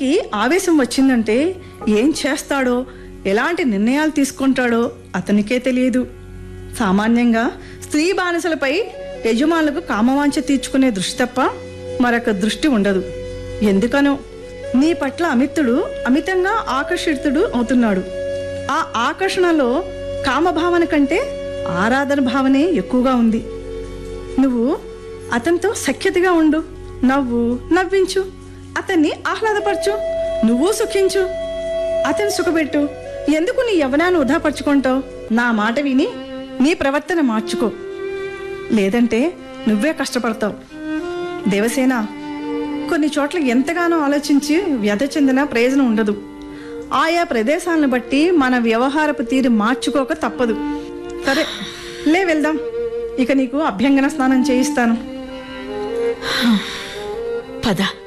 అతనికి ఆవేశం వచ్చిందంటే ఏం చేస్తాడో ఎలాంటి నిర్ణయాలు తీసుకుంటాడో అతనికే తెలియదు సామాన్యంగా స్త్రీ బానిసలపై యజమానులకు కామవాంఛ తీర్చుకునే దృష్టి తప్ప మరొక దృష్టి ఉండదు ఎందుకనో నీ పట్ల అమితుడు అమితంగా ఆకర్షితుడు అవుతున్నాడు ఆ ఆకర్షణలో కామభావన కంటే ఆరాధన భావనే ఎక్కువగా ఉంది నువ్వు అతనితో సఖ్యతగా ఉండు నవ్వు నవ్వించు అతన్ని ఆహ్లాదపరచు నువ్వు సుఖించు అతని సుఖపెట్టు ఎందుకు నీ యవ్వనాన్ని వృధాపరుచుకుంటావు నా మాట విని నీ ప్రవర్తన మార్చుకో లేదంటే నువ్వే కష్టపడతావు దేవసేన కొన్ని చోట్ల ఎంతగానో ఆలోచించి వ్యధ చెందిన ప్రయోజనం ఉండదు ఆయా ప్రదేశాలను బట్టి మన వ్యవహారపు తీరు మార్చుకోక తప్పదు సరే లే వెళ్దాం ఇక నీకు అభ్యంగన స్నానం చేయిస్తాను పద